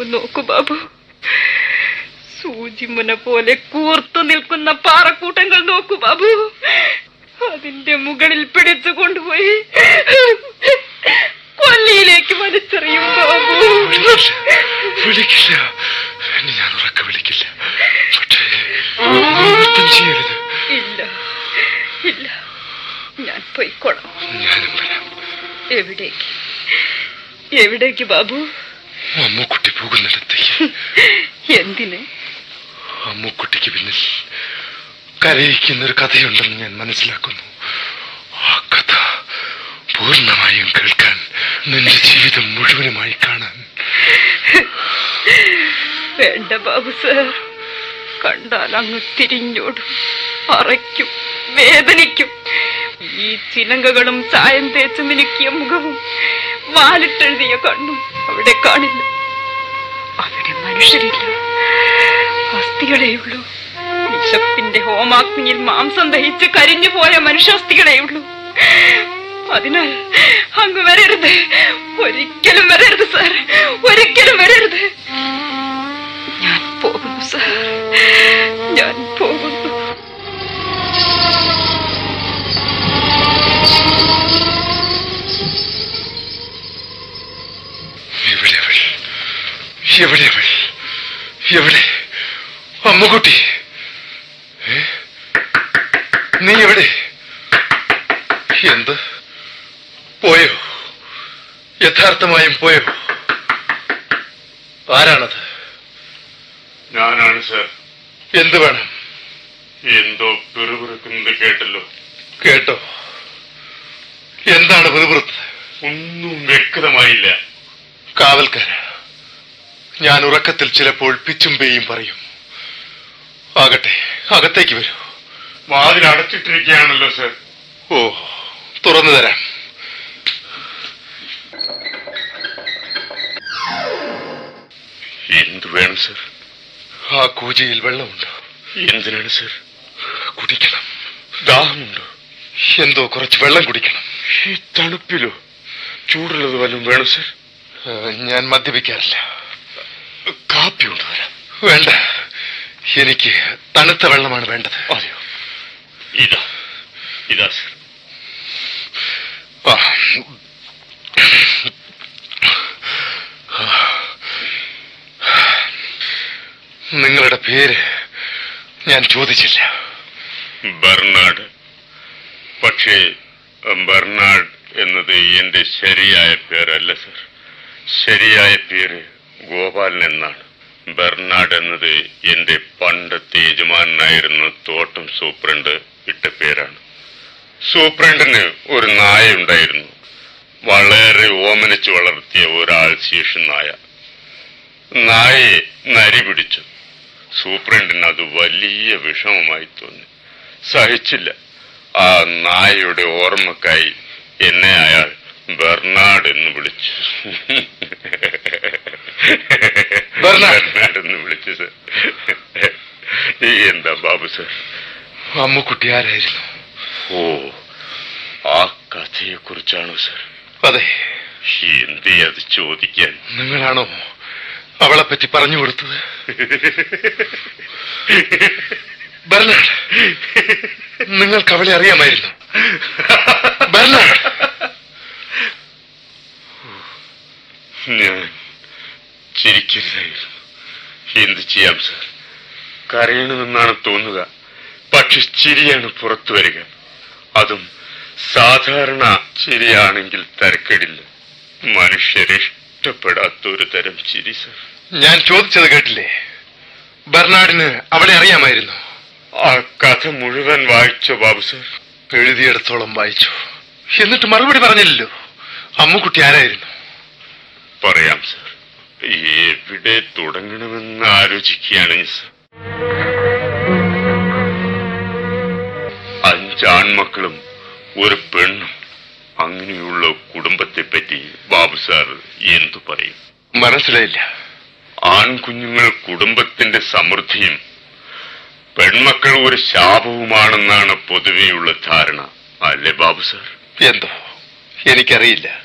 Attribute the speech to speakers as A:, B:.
A: നോക്കൂ ബാബു സൂചിമുന പോലെ കൂർത്തു നിൽക്കുന്ന പാറക്കൂട്ടങ്ങൾ നോക്കൂ ബാബു അതിന്റെ മുകളിൽ പിടിച്ചു കൊണ്ടുപോയി കൊല്ലിയിലേക്ക് വലിച്ചെറിയും ബാബു
B: വിളിക്കില്ല വിളിക്കില്ല എന്നെ ഞാൻ ഉറക്കെ വിളിക്കില്ല പക്ഷേ നൃത്തം ചെയ്യരുത്
A: ഇല്ല ഇല്ല ഞാൻ പൊയ്ക്കോളാം
B: ഞാനും വരാം
A: എവിടേക്ക് എവിടേക്ക് ബാബു
B: അമ്മുക്കുട്ടി പോകുന്നിടത്തേക്ക്
A: എന്തിന്
B: അമ്മുക്കുട്ടിക്ക് പിന്നിൽ കരയിക്കുന്ന ഒരു കഥയുണ്ടെന്ന് ഞാൻ മനസ്സിലാക്കുന്നു ആ കഥ പൂർണ്ണമായും കേൾക്കാൻ നിന്റെ ജീവിതം മുഴുവനുമായി കാണാൻ
A: വേണ്ട ബാബു സർ കണ്ടാൽ അങ്ങ് തിരിഞ്ഞോടും അറയ്ക്കും വേദനിക്കും ഈ ചിലങ്കകളും ചായം തേച്ച് മിനുക്കിയ മുഖവും വാലിട്ടെഴുതിയ കണ്ണും അവിടെ കാണില്ല അവിടെ മനുഷ്യരില്ല അസ്ഥികളെയുള്ളൂ വിശപ്പിന്റെ ഹോമാഗ്നിയിൽ മാംസം ദഹിച്ച് കരിഞ്ഞു പോയ മനുഷ്യാസ്ഥികളെയുള്ളൂ അതിനാൽ അങ്ങ് വരരുത് ഒരിക്കലും വരരുത് സാർ ഒരിക്കലും വരരുത് ഞാൻ പോകുന്നു സാർ ഞാൻ പോകുന്നു
B: എവിടെ അവൾ എവിടെ അവൾ എവിടെ അമ്മുകുട്ടി ഏ? നീ എവിടെ എന്ത് പോയോ യഥാർത്ഥമായും പോയോ ആരാണത്
C: ഞാനാണ് സർ
B: എന്ത് വേണം
C: എന്തോ പിറുപിറുക്കുന്നത് കേട്ടല്ലോ
B: കേട്ടോ എന്താണ് വെറുപുറത്ത്
C: ഒന്നും വ്യക്തമായില്ല
B: കാവൽക്കാര ഞാൻ ഉറക്കത്തിൽ ചിലപ്പോൾ പിച്ചും പേയും പറയും ആകട്ടെ അകത്തേക്ക് വരൂ
C: വാതിൽ അടച്ചിട്ടിരിക്കുകയാണല്ലോ സർ
B: ഓ തുറന്നു തരാം
C: എന്തു വേണം സർ
B: ആ കൂജയിൽ വെള്ളമുണ്ടോ
C: എന്തിനാണ് സർ
B: കുടിക്കണം
C: ദാഹമുണ്ടോ
B: എന്തോ കുറച്ച് വെള്ളം കുടിക്കണം
C: ഈ തണുപ്പിലോ ചൂടുള്ളത് വല്ലതും വേണം സർ
B: ഏ, ഞാൻ മദ്യപിക്കാറില്ല
C: കാപ്പി കൊണ്ടുവരാം
B: വേണ്ട എനിക്ക് തണുത്ത വെള്ളമാണ് വേണ്ടത്
C: അതെയോ ഇതാ ഇതാ സർ
B: ആ. നിങ്ങളുടെ പേര് ഞാൻ ചോദിച്ചില്ല
C: ബർണാഡ് പക്ഷേ ബർണാഡ് എന്നത് എന്റെ ശരിയായ പേരല്ല സർ ശരിയായ പേര് ഗോപാലൻ എന്നാണ് ബർണാഡ് എന്നത് എന്റെ പണ്ടത്തെ യജമാനായിരുന്ന തോട്ടം സൂപ്രണ്ട് ഇട്ട പേരാണ് സൂപ്രണ്ടിന് ഒരു നായ ഉണ്ടായിരുന്നു വളരെ ഓമനിച്ച് വളർത്തിയ ഒരാൾ ശേഷം നായ നായയെ നരി പിടിച്ചു സൂപ്രണ്ടിന് അത് വലിയ വിഷമമായി തോന്നി സഹിച്ചില്ല ആ നായയുടെ ഓർമ്മക്കായി എന്നെ അയാൾ ബെർണാഡ് എന്ന് വിളിച്ചു
B: ബെർണാഡ്?
C: ബെർണാഡ് എന്ന് വിളിച്ചു സർ ഈ എന്താ ബാബു സർ
B: അമ്മുക്കുട്ടി ആരായിരുന്നു
C: ഓ ആ കഥയെ കുറിച്ചാണോ സർ
B: അതെ
C: എന്തേ അത് ചോദിക്കാൻ
B: നിങ്ങളാണോ അവളെ പറ്റി പറഞ്ഞു കൊടുത്തത് ബെർണാഡ് നിങ്ങൾക്ക് അവളെ അറിയാമായിരുന്നു ബെർണാഡ്
C: ഞാൻ ചിരിക്കരുതായിരുന്നു എന്ത് ചെയ്യാം സർ കരയണമെന്നാണ് തോന്നുക പക്ഷെ ചിരിയാണ് പുറത്തു വരിക അതും സാധാരണ ചിരിയാണെങ്കിൽ തരക്കേടില്ല മനുഷ്യരെ ഇഷ്ടപ്പെടാത്ത ഒരു തരം ചിരി സർ
B: ഞാൻ ചോദിച്ചത് കേട്ടില്ലേ ബെർണാഡിന് അവളെ അറിയാമായിരുന്നു
C: ആ കഥ മുഴുവൻ വായിച്ചോ ബാബു സർ
B: എഴുതിയിടത്തോളം വായിച്ചു എന്നിട്ട് മറുപടി പറഞ്ഞില്ലല്ലോ അമ്മുക്കുട്ടി ആരായിരുന്നു
C: പറയാം സർ എവിടെ തുടങ്ങണമെന്ന് ആലോചിക്കുകയാണ് ഞാൻ, സർ അഞ്ചാൺമക്കളും ഒരു പെണ്ണും അങ്ങനെയുള്ള കുടുംബത്തെ പറ്റി ബാബു സാർ എന്തു പറയും
B: മനസ്സിലായില്ല
C: ആൺകുഞ്ഞുങ്ങൾ കുടുംബത്തിന്റെ സമൃദ്ധിയും പെൺമക്കൾ ഒരു ശാപവുമാണെന്നാണ് പൊതുവെയുള്ള ധാരണ അല്ലേ ബാബു സാർ
B: എന്തോ എനിക്കറിയില്ല